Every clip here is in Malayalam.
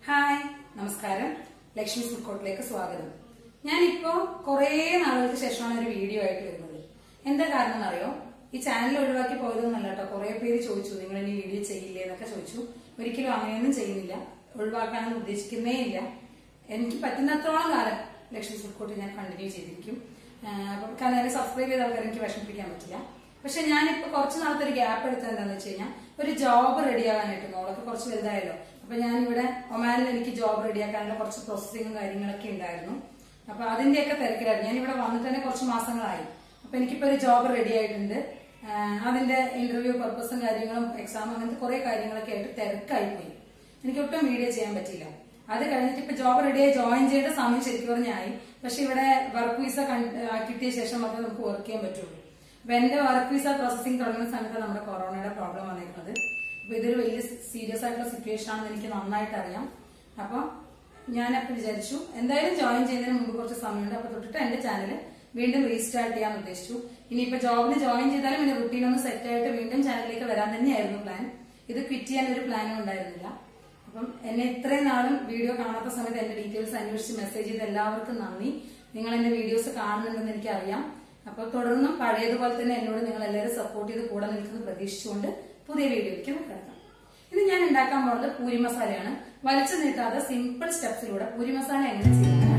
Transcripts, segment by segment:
ഹായ് നമസ്കാരം ലക്ഷ്മി ഫുഡ്കോർട്ടിലേക്ക് സ്വാഗതം ഞാനിപ്പോ കുറേ നാളുകൾക്ക് ശേഷമാണ് ഒരു വീഡിയോ ആയിട്ട് വരുന്നത് എന്താ കാരണം എന്നറിയോ ഈ ചാനൽ ഒഴിവാക്കി പോയതൊന്നല്ല കേട്ടോ കുറെ പേര് ചോദിച്ചു നിങ്ങൾ ഇനി വീഡിയോ ചെയ്യില്ലേ എന്നൊക്കെ ചോദിച്ചു ഒരിക്കലും അങ്ങനെയൊന്നും ചെയ്യുന്നില്ല ഒഴിവാക്കാനൊന്നും ഉദ്ദേശിക്കുന്നേ ഇല്ല എനിക്ക് പറ്റുന്നത്രോളം കാലം ലക്ഷ്മി ഫുഡ്കോർട്ട് ഞാൻ കണ്ടിന്യൂ ചെയ്തിരിക്കും ആഹ് അപ്പം കാരണം എന്നെ സബ്സ്ക്രൈബ് ചെയ്ത ആൾക്കാരെ എനിക്ക് വിഷമിപ്പിക്കാൻ പറ്റില്ല പക്ഷെ ഞാനിപ്പോ കുറച്ച് നാളത്തെ ഒരു ഗ്യാപ്പ് എടുത്തത് എന്താണെന്ന് വെച്ച് കഴിഞ്ഞാൽ ഒരു ജോബ് റെഡിയാകാനായിട്ട് മോളൊക്കെ കുറച്ച് വലുതായല്ലോ അപ്പൊ ഞാനിവിടെ ഒമാനിൽ എനിക്ക് ജോബ് റെഡിയാക്കാനുള്ള കുറച്ച് പ്രോസസ്സിങ്ങും കാര്യങ്ങളൊക്കെ ഉണ്ടായിരുന്നു അപ്പൊ അതിന്റെയൊക്കെ തിരക്കിലായിരുന്നു ഞാൻ ഇവിടെ വന്നിട്ട് തന്നെ കുറച്ച് മാസങ്ങളായി അപ്പൊ എനിക്കിപ്പോ ഒരു ജോബ് റെഡി ആയിട്ടുണ്ട് ആഹ് അതിന്റെ ഇന്റർവ്യൂ പർപ്പസും കാര്യങ്ങളും എക്സാം അങ്ങനത്തെ കുറെ കാര്യങ്ങളൊക്കെ ആയിട്ട് തിരക്കായി പോയി എനിക്ക് ഒട്ടും വീഡിയോ ചെയ്യാൻ പറ്റിയില്ല അത് കഴിഞ്ഞിട്ട് ഇപ്പൊ ജോബ് റെഡിയായി ജോയിൻ ചെയ്യേണ്ട സമയം ശരിക്കും പറഞ്ഞായി പക്ഷെ ഇവിടെ വർക്ക് വിസ കിട്ടിയ ശേഷം മാത്രമേ നമുക്ക് വർക്ക് ചെയ്യാൻ പറ്റുള്ളൂ അപ്പൊ എന്റെ വർക്ക് വിസ പ്രോസസിംഗ് തുടങ്ങുന്ന സമയത്ത് നമ്മുടെ കൊറോണയുടെ പ്രോബ്ലം വന്നിരിക്കുന്നത് അപ്പൊ ഇതൊരു വലിയ സീരിയസ് ആയിട്ടുള്ള സിറ്റുവേഷൻ ആണെന്ന് എനിക്ക് നന്നായിട്ട് അറിയാം അപ്പൊ ഞാനപ്പോൾ വിചാരിച്ചു എന്തായാലും ജോയിൻ ചെയ്യുന്നതിന് മുമ്പ് കുറച്ച് സമയമുണ്ട് അപ്പൊ തൊട്ടിട്ട് എന്റെ ചാനൽ വീണ്ടും റീസ്റ്റാർട്ട് ചെയ്യാൻ ഉദ്ദേശിച്ചു ഇനിയിപ്പോ ജോബിന് ജോയിൻ ചെയ്താലും പിന്നെ റുട്ടീൻ ഒന്ന് സെറ്റ് ആയിട്ട് വീണ്ടും ചാനലിലേക്ക് വരാൻ തന്നെയായിരുന്നു പ്ലാൻ ഇത് ക്വിറ്റ് ചെയ്യാൻ ഒരു പ്ലാനും ഉണ്ടായിരുന്നില്ല അപ്പം എന്നെ ഇത്രയും നാളും വീഡിയോ കാണാത്ത സമയത്ത് എന്റെ ഡീറ്റെയിൽസ് അന്വേഷിച്ച് മെസ്സേജ് ചെയ്ത് എല്ലാവർക്കും നന്ദി നിങ്ങൾ എന്റെ വീഡിയോസ് കാണുന്നുണ്ടെന്ന് എനിക്കറിയാം അപ്പൊ തുടർന്നും പഴയതുപോലെ തന്നെ എന്നോട് നിങ്ങൾ എല്ലാവരും സപ്പോർട്ട് ചെയ്ത് കൂടെ നിൽക്കുന്നത് പ്രതീക്ഷിച്ചുകൊണ്ട് പുതിയ വീഡിയോയ്ക്ക് കിടക്കാം ഇത് ഞാൻ ഉണ്ടാക്കാൻ പോകുന്നത് പൂരി മസാലയാണ് വലിച്ചു നീട്ടാതെ സിമ്പിൾ സ്റ്റെപ്സിലൂടെ പൂരി മസാല എങ്ങനെ ചെയ്യുന്നത്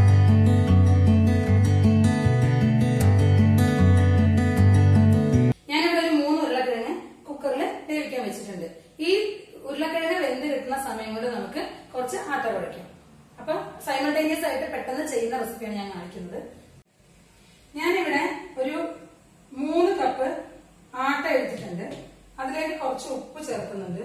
ഞാനിവിടെ ഒരു മൂന്ന് ഉരുളക്കിഴങ്ങ് കുക്കറിൽ വേവിക്കാൻ വെച്ചിട്ടുണ്ട് ഈ ഉരുളക്കിഴങ്ങ് വെന്ത് കിട്ടുന്ന സമയം കൊണ്ട് നമുക്ക് കുറച്ച് ആട്ട കുഴയ്ക്കാം അപ്പൊ സൈമൾട്ടേനിയസ് ആയിട്ട് പെട്ടെന്ന് ചെയ്യുന്ന റെസിപ്പിയാണ് ഞാൻ കാണിക്കുന്നത് ഞാനിവിടെ ഒരു മൂന്ന് കപ്പ് ആട്ട എടുത്തിട്ടുണ്ട് അതിലേക്ക് കുറച്ച് ഉപ്പ് ചേർക്കുന്നുണ്ട്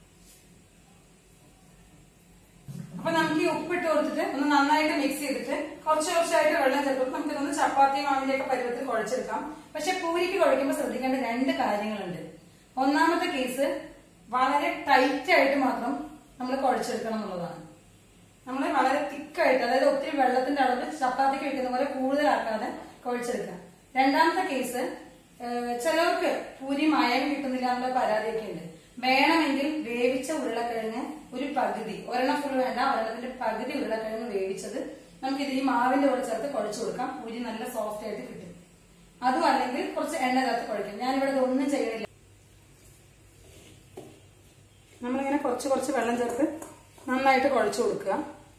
അപ്പൊ നമുക്ക് ഈ ഉപ്പിട്ട് കൊടുത്തിട്ട് ഒന്ന് നന്നായിട്ട് മിക്സ് ചെയ്തിട്ട് കുറച്ച് കുറച്ചായിട്ട് വെള്ളം ചേർത്തിട്ട് നമുക്ക് ഇതൊന്ന് ചപ്പാത്തി മാവിന്റെ ഒക്കെ പരുവത്തിൽ കുഴച്ചെടുക്കാം പക്ഷെ പൂരിക്ക് കുഴയ്ക്കുമ്പോൾ ശ്രദ്ധിക്കേണ്ട രണ്ട് കാര്യങ്ങളുണ്ട് ഒന്നാമത്തെ കേസ് വളരെ ടൈറ്റ് ആയിട്ട് മാത്രം നമ്മൾ കുഴച്ചെടുക്കണം എന്നുള്ളതാണ് നമ്മൾ വളരെ തിക്കായിട്ട് അതായത് ഒത്തിരി വെള്ളത്തിന്റെ അളവ് ചപ്പാത്തിക്ക് വെക്കുന്ന പോലെ കൂടുതലാക്കാതെ കുഴച്ചെടുക്കാം രണ്ടാമത്തെ കേസ് ഏഹ്, ചിലർക്ക് പൂരി മായം കിട്ടുന്നില്ല എന്നുള്ള പരാതിയൊക്കെ ഉണ്ട് വേണമെങ്കിൽ വേവിച്ച ഉരുളക്കിഴങ്ങ് ഒരു പകുതി ഒരെണ്ണം ഫുൾ വേണ്ട ഒരെണ്ണത്തിന്റെ പകുതി ഉരുളക്കിഴങ്ങ് വേവിച്ചത് നമുക്ക് ഇത് ഈ മാവിന്റെ കൂടെ ചേർത്ത് കുഴച്ചു കൊടുക്കാം പൂരി നല്ല സോഫ്റ്റ് ആയിട്ട് കിട്ടും അതും അല്ലെങ്കിൽ കുറച്ച് എണ്ണ ചേർത്ത് കുഴക്കും ഞാനിവിടെ ഇതൊന്നും ചെയ്യണില്ല നമ്മളിങ്ങനെ കുറച്ച് കുറച്ച് വെള്ളം ചേർത്ത് നന്നായിട്ട് കുഴച്ചു കൊടുക്കുക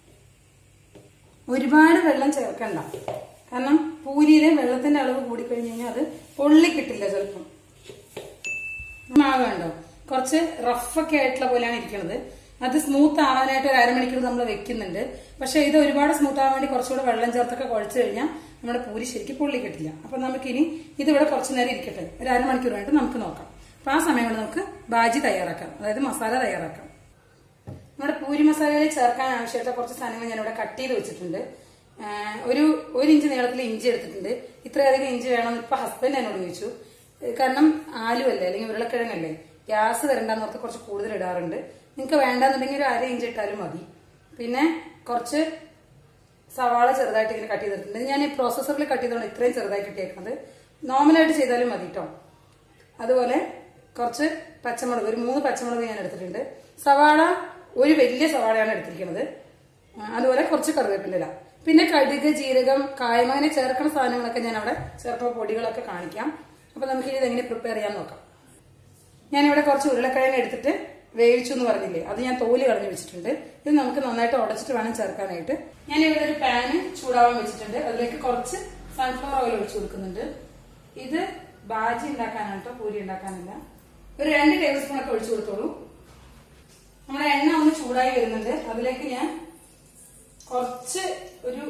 ഒരുപാട് വെള്ളം ചേർക്കണ്ട കാരണം പൂരിയിലെ വെള്ളത്തിന്റെ അളവ് കൂടിക്കഴിഞ്ഞ് കഴിഞ്ഞാൽ അത് പൊള്ളി കിട്ടില്ല ചിലപ്പം മാവ് കണ്ടോ കുറച്ച് റഫൊക്കെ ആയിട്ടുള്ള പോലെയാണ് ഇരിക്കുന്നത് അത് സ്മൂത്ത് ആവാനായിട്ട് ഒരു അരമണിക്കൂർ നമ്മൾ വെക്കുന്നുണ്ട് പക്ഷെ ഇത് ഒരുപാട് സ്മൂത്ത് ആവാൻ വേണ്ടി കുറച്ചുകൂടെ വെള്ളം ചേർത്തൊക്കെ കുഴച്ച് കഴിഞ്ഞാൽ നമ്മുടെ പൂരി ശരിക്കും പൊള്ളി കിട്ടില്ല അപ്പൊ നമുക്കിനി ഇതിവിടെ കുറച്ചു നേരം ഇരിക്കട്ടെ ഒരു അരമണിക്കൂർ കഴിഞ്ഞിട്ട് നമുക്ക് നോക്കാം അപ്പൊ ആ സമയം കൊണ്ട് നമുക്ക് ബാജി തയ്യാറാക്കാം അതായത് മസാല തയ്യാറാക്കാം നമ്മുടെ പൂരി മസാലയിൽ ചേർക്കാൻ ആവശ്യമായിട്ടുള്ള കുറച്ച് സാധനങ്ങൾ ഞാനിവിടെ കട്ട് ചെയ്ത് വെച്ചിട്ടുണ്ട് ആഹ് ഒരു ഒരു ഇഞ്ച് നീളത്തിൽ ഇഞ്ചി എടുത്തിട്ടുണ്ട് ഇത്രയധികം ഇഞ്ചി വേണമെന്ന് ഇപ്പൊ ഹസ്ബൻഡ് എന്നോട് ചോദിച്ചു ഏഹ് കാരണം ആലുവല്ലേ അല്ലെങ്കിൽ ഉരുളക്കിഴങ്ങല്ലേ ഗ്യാസ് വരണ്ടെന്ന് ഓർത്ത് കുറച്ച് കൂടുതൽ ഇടാറുണ്ട് നിങ്ങൾക്ക് വേണ്ടെന്നുണ്ടെങ്കിൽ ഒരു അര ഇഞ്ച് ഇട്ടാലും മതി പിന്നെ കുറച്ച് സവാള ചെറുതായിട്ട് ഇങ്ങനെ കട്ട് ചെയ്തിട്ടുണ്ട് ഞാൻ ഈ പ്രോസസ്സറിൽ കട്ട് ചെയ്തുകൊണ്ട് ഇത്രയും ചെറുതായി കിട്ടിയേക്കുന്നത് നോർമലായിട്ട് ചെയ്താലും മതി കേട്ടോ അതുപോലെ കുറച്ച് പച്ചമുളക് ഒരു മൂന്ന് പച്ചമുളക് ഞാൻ എടുത്തിട്ടുണ്ട് സവാള ഒരു വലിയ സവാളയാണ് എടുത്തിരിക്കുന്നത് ആ, അതുപോലെ കുറച്ച് കറിവേപ്പിൻ്റെ ഇല പിന്നെ കടുക് ജീരകം കായം അങ്ങനെ ചേർക്കുന്ന സാധനങ്ങളൊക്കെ ഞാൻ അവിടെ ചേർക്കുന്ന പൊടികളൊക്കെ കാണിക്കാം അപ്പൊ നമുക്ക് ഇനി ഇതെങ്ങനെ പ്രിപ്പയർ ചെയ്യാൻ നോക്കാം ഞാനിവിടെ കുറച്ച് ഉരുളക്കിഴങ്ങ് എടുത്തിട്ട് വേവിച്ചു എന്ന് പറഞ്ഞില്ലേ അത് ഞാൻ തോല് കളഞ്ഞു വെച്ചിട്ടുണ്ട് ഇത് നമുക്ക് നന്നായിട്ട് ഉടച്ചിട്ട് വേണം ചേർക്കാനായിട്ട് ഞാൻ ഇവിടെ ഒരു പാന് ചൂടാവാൻ വെച്ചിട്ടുണ്ട് അതിലേക്ക് കുറച്ച് സൺഫ്ലവർ ഓയിൽ ഒഴിച്ചു കൊടുക്കുന്നുണ്ട് ഇത് ബാജി ഉണ്ടാക്കാനാണ് കേട്ടോ പൂരി ഉണ്ടാക്കാനല്ല ഒരു രണ്ട് ടേബിൾ സ്പൂൺ ഒക്കെ ഒഴിച്ചു കൊടുത്തോളൂ നമ്മുടെ എണ്ണ ഒന്ന് ചൂടായി വരുന്നുണ്ട് അതിലേക്ക് ഞാൻ കുറച്ച് ഒരു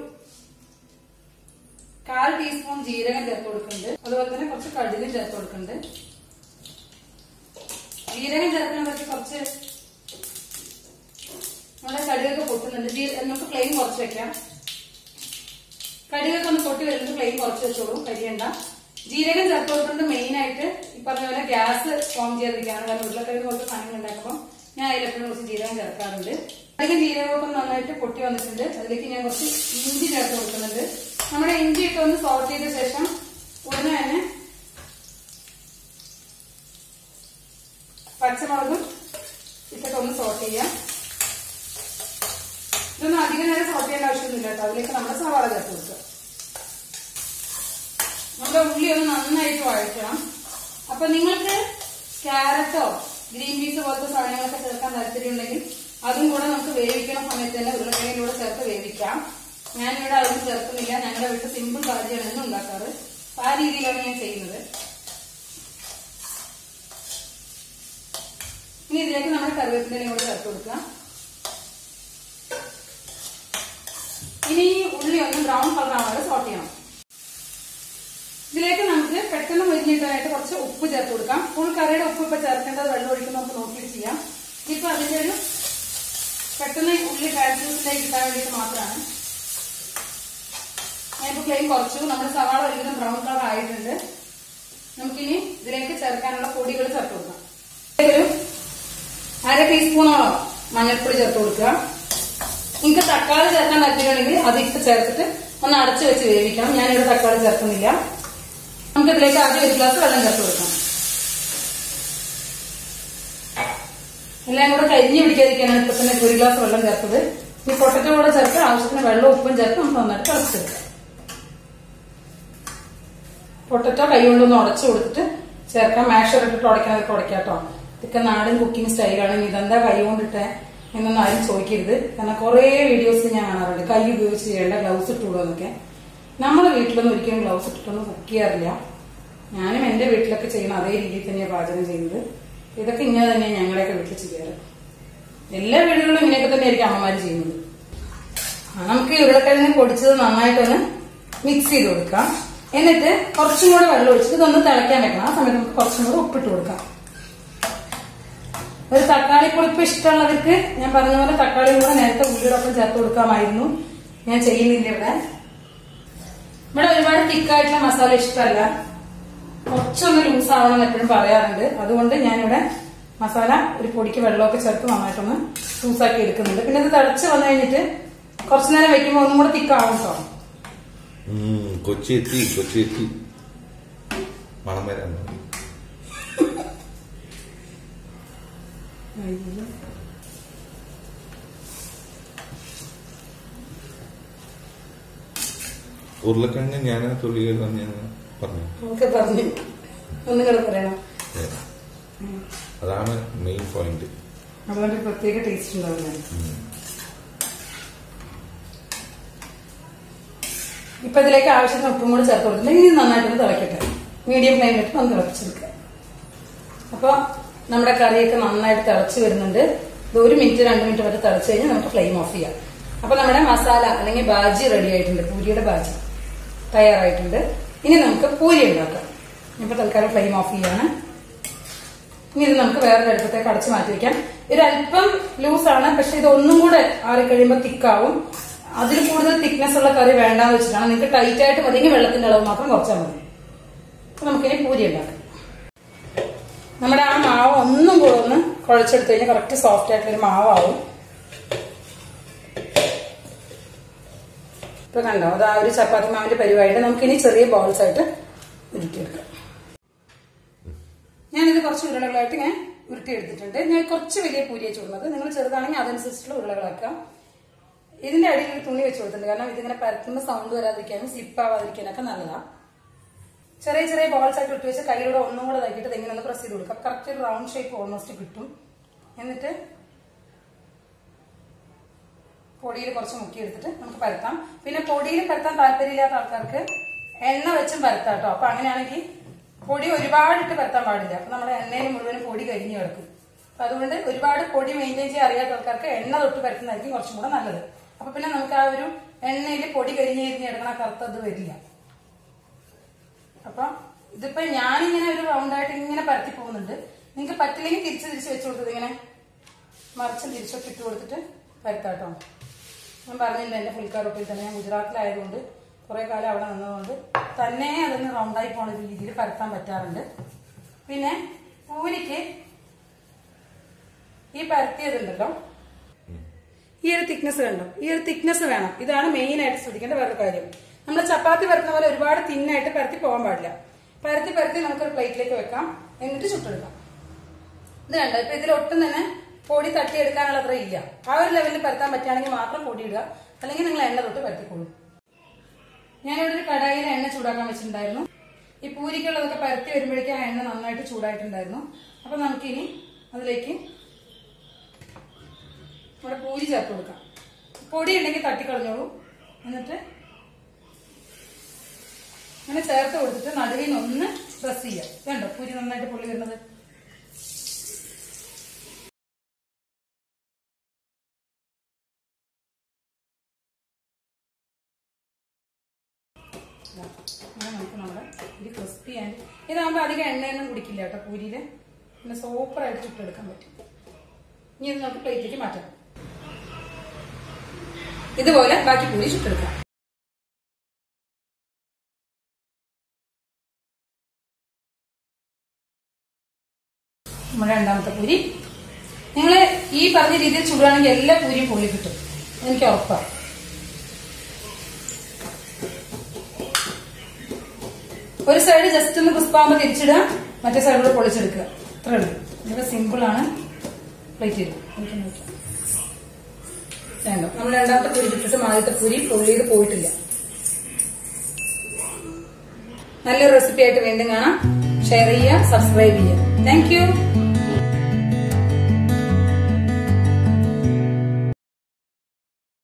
കാൽ ടീസ്പൂൺ ജീരകം ചേർത്ത് കൊടുക്കുന്നുണ്ട് അതുപോലെ തന്നെ കുറച്ച് കടുകും ചേർത്ത് കൊടുക്കുന്നുണ്ട് ജീരകം ചേർക്കുന്നതൊക്കെ കുറച്ച് നമ്മുടെ കടുകൊക്കെ പൊട്ടുന്നുണ്ട് ജീ- നമുക്ക് ഫ്ലെയിം കുറച്ച് വെക്കാം കടുകൊക്കെ ഒന്ന് പൊട്ടി വരുന്നത് ഫ്ലെയിം കുറച്ച് വെച്ചോളൂ കരിയണ്ട ജീരകം ചേർത്ത് കൊടുക്കുന്നത് മെയിൻ ആയിട്ട് ഈ പറഞ്ഞ പോലെ ഗ്യാസ് ഫോം ചെയ്യാതിരിക്കാണ് കാരണം ഉരുളക്കിഴങ്ങ് പോലത്തെ സാധനങ്ങൾ ഉണ്ടാക്കുമ്പോൾ ഞാൻ അതിലെപ്പോഴും കുറച്ച് ജീരകം ചേർക്കാറുണ്ട് അധികം ജീരകമൊക്കെ നന്നായിട്ട് പൊട്ടി വന്നിട്ടുണ്ട് അതിലേക്ക് ഞാൻ കുറച്ച് ഇഞ്ചി ചേർത്ത് കൊടുക്കുന്നുണ്ട് നമ്മുടെ ഇഞ്ചി ഒക്കെ ഒന്ന് സോട്ട് ചെയ്ത ശേഷം ഉടനെ തന്നെ പച്ചമുളകും ഇട്ടിട്ട് ഒന്ന് സോട്ട് ചെയ്യാം ഇതൊന്നും അധികം നേരം സോട്ട് ചെയ്യേണ്ട ആവശ്യമൊന്നുമില്ല കേട്ടോ അതിലേക്ക് നമ്മുടെ സവാള ചേർത്ത് കൊടുക്കുക നമ്മുടെ ഉള്ളി ഒന്ന് നന്നായിട്ട് വഴറ്റണം അപ്പൊ നിങ്ങൾക്ക് ക്യാരറ്റോ ഗ്രീൻ പീസ് പോലത്തെ സാധനങ്ങളൊക്കെ ചേർക്കാൻ താല്പര്യമുണ്ടെങ്കിൽ അതും കൂടെ നമുക്ക് വേവിക്കണ സമയത്ത് തന്നെ ഉരുളക്കിഴങ്ങിന്റെ കൂടെ ചേർത്ത് വേവിക്കാം ഞാനിവിടെ അതൊന്നും ചേർക്കുന്നില്ല ഞങ്ങളുടെ വീട്ടിൽ സിമ്പിൾ ഭാജിയാണ് എന്നും ഉണ്ടാക്കാറ് അപ്പൊ ആ രീതിയിലാണ് ഞാൻ ചെയ്യുന്നത് ഇനി ഇതിലേക്ക് നമ്മൾ കറിവേപ്പിന്റെയും കൂടെ ചേർത്ത് കൊടുക്കുക ഇനി ഈ ഉള്ളി ഒന്ന് ബ്രൗൺ കളർ ആവാതെ സോട്ട് ചെയ്യണം ഇതിലേക്ക് നമുക്ക് പെട്ടെന്ന് മുരിഞ്ഞിട്ടാനായിട്ട് കുറച്ച് ഉപ്പ് ചേർത്ത് കൊടുക്കാം ഫുൾ കറിയുടെ ഉപ്പ് ഇപ്പൊ ചേർക്കേണ്ടത് വെള്ളം ഒഴിക്കുമ്പോൾ നമുക്ക് നോക്കിയിട്ട് ചെയ്യാം ഇപ്പൊ അതിന്റെ ഒരു പെട്ടെന്ന് ഉള്ളി ട്രാൻസ്ലൂസിലേക്ക് കിട്ടാൻ വേണ്ടിയിട്ട് മാത്രമാണ് ഞാനിപ്പോ ഫ്ലെയിം കുറച്ചു നമ്മുടെ സവാള ഒരുവിധം ബ്രൗൺ കളർ ആയിട്ടുണ്ട് നമുക്കിനി ഇതിലേക്ക് ചേർക്കാനുള്ള പൊടികൾ ചേർത്ത് കൊടുക്കാം ഒരു അര ടീസ്പൂണോളം മഞ്ഞൾപ്പൊടി ചേർത്ത് കൊടുക്കുക നിങ്ങൾക്ക് തക്കാളി ചേർക്കാൻ താല്പര്യമുണ്ടെങ്കിൽ അത് ഇട്ട് ചേർത്തിട്ട് ഒന്ന് അടച്ചു വെച്ച് വേവിക്കണം ഞാനിവിടെ തക്കാളി ചേർക്കുന്നില്ല നമുക്ക് ഇതിലേക്ക് ആദ്യം ഒരു ഗ്ലാസ് വെള്ളം ചേർത്ത് കൊടുക്കാം എല്ലാം കൂടെ കരിഞ്ഞു പിടിക്കാതിരിക്കാനാണ് ഇപ്പൊ തന്നെ ഒരു ഗ്ലാസ് വെള്ളം ചേർത്തത് ഈ പൊട്ടറ്റോ കൂടെ ചേർത്ത് ആവശ്യത്തിന് വെള്ളം ഉപ്പും ചേർത്ത് നമുക്ക് നന്നായിട്ട് തിളച്ചെടുക്കാം പൊട്ടറ്റോ കൈ കൊണ്ടൊന്ന് ഉടച്ചു കൊടുത്തിട്ട് ചേർക്കാം മാഷർ ഇട്ടിട്ട് ഉടയ്ക്കാനൊക്കെ ഉടയ്ക്കാം കേട്ടോ ഇതൊക്കെ നാടൻ കുക്കിംഗ് സ്റ്റൈലാണ് ഇതെന്താ കൈ കൊണ്ടിട്ടെ എന്നൊന്നും ആരും ചോദിക്കരുത് കാരണം കുറേ വീഡിയോസ് ഞാൻ കാണാറുണ്ട് കൈ ഉപയോഗിച്ച് ചെയ്യേണ്ട ഗ്ലൗസ് ഇട്ടുള്ളൂ എന്നൊക്കെ നമ്മുടെ വീട്ടിലൊന്നും ഒരിക്കലും ഗ്ലൗസ് ഇട്ടിട്ടൊന്നും കുക്ക് ചെയ്യാറില്ല ഞാനും എന്റെ വീട്ടിലൊക്കെ ചെയ്യുന്ന അതേ രീതിയിൽ തന്നെയാണ് പാചകം ചെയ്യുന്നത് ഇതൊക്കെ ഇങ്ങനെ തന്നെയാണ് ഞങ്ങളുടെയൊക്കെ വീട്ടിൽ ചെയ്യാറ് എല്ലാ വീടുകളിലും ഇങ്ങനെയൊക്കെ തന്നെയായിരിക്കും അമ്മമാര് ചെയ്യുന്നത് ആ, നമുക്ക് ഈ ഉരുളക്കിഴങ്ങ് പൊടിച്ചത് നന്നായിട്ടൊന്ന് മിക്സ് ചെയ്ത് കൊടുക്കാം എന്നിട്ട് കുറച്ചും കൂടെ വെള്ളം ഒഴിച്ചിട്ട് ഇതൊന്ന് തിളയ്ക്കാൻ വെക്കണം ആ സമയത്ത് നമുക്ക് കുറച്ചും കൂടെ ഉപ്പിട്ട് കൊടുക്കാം ഒരു തക്കാളി പുളിപ്പ് ഇഷ്ടമുള്ളവർക്ക് ഞാൻ പറഞ്ഞ പോലെ തക്കാളിയും കൂടെ നേരത്തെ ഉള്ളിയോടൊപ്പം ചേർത്ത് കൊടുക്കാമായിരുന്നു ഞാൻ ചെയ്യുന്നില്ല ഇവിടെ ഇവിടെ ഒരുപാട് തിക്കായിട്ടുള്ള മസാല ഇഷ്ടമല്ല കുറച്ചൊന്ന് ലൂസ് ആവണം എപ്പോഴും പറയാറുണ്ട് അതുകൊണ്ട് ഞാനിവിടെ മസാല ഒരു പൊടിക്ക് വെള്ളമൊക്കെ ചേർത്ത് നന്നായിട്ടൊന്ന് ലൂസാക്കി എടുക്കുന്നുണ്ട് പിന്നെ ഇത് തിളച്ച് വന്നു കഴിഞ്ഞിട്ട് കുറച്ചു നേരം വെക്കുമ്പോൾ ഒന്നും കൂടെ തിക്കാവും കേട്ടോ ഉം, കൊച്ചി എത്തി കൊച്ചി എത്തി മണം വരാൻ തുടങ്ങി. ഉരുളക്കിഴങ്ങ് ഞാൻ തൊഴിലുകൾ ഞാൻ പറഞ്ഞു നമുക്ക് പറഞ്ഞു ഒന്നും കൂടെ പറയണം ഏ. അതാണ് മെയിൻ പോയിന്റ് അതുകൊണ്ട് ഒരു പ്രത്യേക ടേസ്റ്റ് ഉണ്ടാവില്ല ഇപ്പൊ ഇതിലേക്ക് ആവശ്യത്തിന് ഉപ്പും കൂടെ ചേർത്ത് കൊടുത്തിട്ടുണ്ടെങ്കിൽ ഇത് നന്നായിട്ടൊന്ന് തിളക്കട്ടെ മീഡിയം ഫ്ലെയിമിലിട്ട് ഒന്ന് തിളപ്പിച്ചെടുക്കുക അപ്പൊ നമ്മുടെ കറിയൊക്കെ നന്നായിട്ട് തിളച്ച് വരുന്നുണ്ട് ഇത് ഒരു മിനിറ്റ് രണ്ട് മിനിറ്റ് വരെ തിളച്ച് കഴിഞ്ഞാൽ നമുക്ക് ഫ്ലെയിം ഓഫ് ചെയ്യാം അപ്പൊ നമ്മുടെ മസാല അല്ലെങ്കിൽ ബാജി റെഡി ആയിട്ടുണ്ട് പൂരിയുടെ ബാജി തയ്യാറായിട്ടുണ്ട് ഇനി നമുക്ക് പൂരി ഉണ്ടാക്കാം ഇപ്പൊ തൽക്കാലം ഫ്ലെയിം ഓഫ് ചെയ്യാണ് ഇനി ഇത് നമുക്ക് വേറൊരു അടുപ്പത്തേക്ക് അടച്ചു മാറ്റി വെക്കാം ഇത് അല്പം ലൂസാണ് പക്ഷെ ഇത് ഒന്നും കൂടെ ആറി കഴിയുമ്പോൾ തിക്കാവും അതിൽ കൂടുതൽ തിക്നെസ് ഉള്ള കറി വേണ്ടാന്ന് വെച്ചിട്ടാണ് നിങ്ങൾക്ക് ടൈറ്റ് ആയിട്ട് മതിയെങ്കിൽ വെള്ളത്തിന്റെ അളവ് മാത്രം കുറച്ചാൽ മതി അപ്പൊ നമുക്കിനി പൂരി ഉണ്ടാക്കാം നമ്മുടെ ആ മാവ് ഒന്നും കൂടെ ഒന്ന് കുഴച്ചെടുത്ത് കഴിഞ്ഞാൽ കറക്റ്റ് സോഫ്റ്റ് ആയിട്ടുള്ള ഒരു മാവാവും ഇപ്പൊ കണ്ടോ അത് ആ ഒരു ചപ്പാത്തി മാവിന്റെ പരിപാടിയുടെ നമുക്കിനി ചെറിയ ബോൾസ് ആയിട്ട് ഉരുട്ടിയെടുക്കാം ഞാനിത് കുറച്ച് ഉരുളകളായിട്ട് ഇങ്ങനെ ഉരുട്ടി എടുത്തിട്ടുണ്ട് ഞാൻ കുറച്ച് വലിയ പൂരിയെ ചൂടുന്നത് നിങ്ങൾ ചെറുതാണെങ്കിൽ അതനുസരിച്ചുള്ള ഉരുളകളാക്കാം ഇതിന്റെ അടിയിൽ ഒരു തുണി വെച്ച് കൊടുത്തിട്ടുണ്ട് കാരണം ഇതിങ്ങനെ പരത്തുമ്പോൾ സൗണ്ട് വരാതിരിക്കാനും സിപ്പ് ആവാതിരിക്കാനൊക്കെ നല്ലതാണ് ചെറിയ ചെറിയ ബോൾസ് ആയിട്ട് ഇട്ട് വെച്ച് കയ്യിലൂടെ ഒന്നും കൂടെ ഇതാക്കിയിട്ട് ഇങ്ങനെ ഒന്ന് പ്രസ് ചെയ്ത് കൊടുക്കാം കറക്റ്റ് ഒരു റൗണ്ട് ഷേപ്പ് ഓൾമോസ്റ്റ് കിട്ടും എന്നിട്ട് പൊടിയിൽ കുറച്ച് മുക്കിയെടുത്തിട്ട് നമുക്ക് പരത്താം പിന്നെ പൊടിയിൽ പരത്താൻ താല്പര്യമില്ലാത്ത ആൾക്കാർക്ക് എണ്ണ വെച്ചും പരത്താം കേട്ടോ അപ്പൊ അങ്ങനെയാണെങ്കിൽ പൊടി ഒരുപാട് ഇട്ട് പരത്താൻ പാടില്ല അപ്പൊ നമ്മുടെ എണ്ണയിൽ മുഴുവനും പൊടി കരിഞ്ഞു കിടക്കും അപ്പൊ അതുകൊണ്ട് ഒരുപാട് പൊടി മെയിൻറ്റെയിൻ ചെയ്യാൻ അറിയാത്ത ആൾക്കാർക്ക് എണ്ണ തൊട്ട് പരത്തുന്നതായിരിക്കും കുറച്ചും കൂടെ നല്ലത് അപ്പൊ പിന്നെ നമുക്ക് ആ ഒരു എണ്ണയിൽ പൊടി കരിഞ്ഞ് കരിഞ്ഞ് കിടക്കണ കറുത്തത് വരില്ല അപ്പൊ ഇതിപ്പോ ഞാനിങ്ങനെ ഒരു റൗണ്ടായിട്ട് ഇങ്ങനെ പരത്തി പോകുന്നുണ്ട് നിങ്ങൾക്ക് പറ്റില്ലെങ്കിൽ തിരിച്ച് തിരിച്ച് വെച്ച് കൊടുത്തത് ഇങ്ങനെ മറിച്ചും തിരിച്ചൊക്കെ ഇട്ട് കൊടുത്തിട്ട് പരത്താട്ടോ ഞാൻ പറഞ്ഞില്ല എന്റെ പുൽക്കാരൊപ്പിൽ തന്നെ ഞാൻ ഗുജറാത്തിലായതുകൊണ്ട് കുറെ കാലം അവിടെ നിന്നതുകൊണ്ട് തന്നെ അതൊന്ന് റൗണ്ടായി പോണ രീതിയിൽ പരത്താൻ പറ്റാറുണ്ട് പിന്നെ പൂരിക്ക് ഈ പരത്തിയതുണ്ടല്ലോ ഈ ഒരു തിക്നെസ് കണ്ടോ ഈ ഒരു തിക്നെസ് വേണം ഇതാണ് മെയിൻ ആയിട്ട് ശ്രദ്ധിക്കേണ്ട വേറൊരു കാര്യം നമ്മൾ ചപ്പാത്തി പരത്തുന്ന പോലെ ഒരുപാട് തിന്നായിട്ട് പരത്തി പോകാൻ പാടില്ല പരത്തി പരത്തി നമുക്കൊരു പ്ലേറ്റിലേക്ക് വെക്കാം എന്നിട്ട് ചുട്ടെടുക്കാം ഇത് കണ്ടോ ഇപ്പൊ ഇതിൽ ഒട്ടും തന്നെ പൊടി തട്ടിയെടുക്കാനുള്ള അത്ര ഇല്ല ആ ഒരു ലെവലിൽ പരത്താൻ പറ്റുകയാണെങ്കിൽ മാത്രം പൊടി ഇടുക അല്ലെങ്കിൽ നിങ്ങൾ എണ്ണ തൊട്ട് പരത്തിക്കോളൂ ഞാനിവിടെ ഒരു കടായിൽ എണ്ണ ചൂടാക്കാൻ വെച്ചിട്ടുണ്ടായിരുന്നു ഈ പൂരിക്കുള്ളതൊക്കെ പരത്തി വരുമ്പോഴേക്കും ആ എണ്ണ നന്നായിട്ട് ചൂടായിട്ടുണ്ടായിരുന്നു അപ്പൊ നമുക്കിനി അതിലേക്ക് നമ്മുടെ പൂരി ചേർത്ത് കൊടുക്കാം പൊടി ഉണ്ടെങ്കിൽ തട്ടിക്കളഞ്ഞോളൂ എന്നിട്ട് അങ്ങനെ ചേർത്ത് കൊടുത്തിട്ട് നടുവിൽ നിന്ന് ഒന്ന് പ്രസ് ചെയ്യാം വേണ്ടോ പൂരി നന്നായിട്ട് പൊള്ളി വരുന്നത് ഇതാ. അങ്ങനെ നമുക്ക് നമ്മുടെ ഇത് ക്രിസ്പി ആൻഡ് ഇതാകുമ്പോൾ അധികം എണ്ണയൊന്നും കുടിക്കില്ല കേട്ടോ പൂരിയിൽ പിന്നെ സൂപ്പറായിട്ട് ചുട്ടെടുക്കാൻ പറ്റും ഇനി ഇത് നമുക്ക് പ്ലേറ്റിലേക്ക് മാറ്റാം ഇതുപോലെ ബാക്കി പൂരി ചുട്ടെടുക്കാം നമ്മുടെ രണ്ടാമത്തെ പൂരി നിങ്ങൾ ഈ പറഞ്ഞ രീതിയിൽ ചുടുകയാണെങ്കിൽ എല്ലാ പൂരിയും പൊള്ളി കിട്ടും എനിക്ക് ഉറപ്പാണ് ഒരു സൈഡ് ജസ്റ്റ് ഒന്ന് ക്രിസ്പാകുമ്പോൾ തിരിച്ചിടുക മറ്റേ സൈഡിലൂടെ പൊളിച്ചെടുക്കുക അത്രേ ഉള്ളൂ ഇതൊക്കെ സിമ്പിൾ ആണ് പ്ലേറ്റ് ചെയ്തു എനിക്ക് നോക്കാം വേണ്ട നമ്മൾ രണ്ടാമത്തെ പൂരി ഇട്ടിട്ട് ആദ്യത്തെ പൂരി പൊള്ളിയത് പോയിട്ടില്ല നല്ലൊരു റെസിപ്പി ആയിട്ട് വീണ്ടും കാണാം ഷെയർ ചെയ്യുക സബ്സ്ക്രൈബ് ചെയ്യുക താങ്ക് യു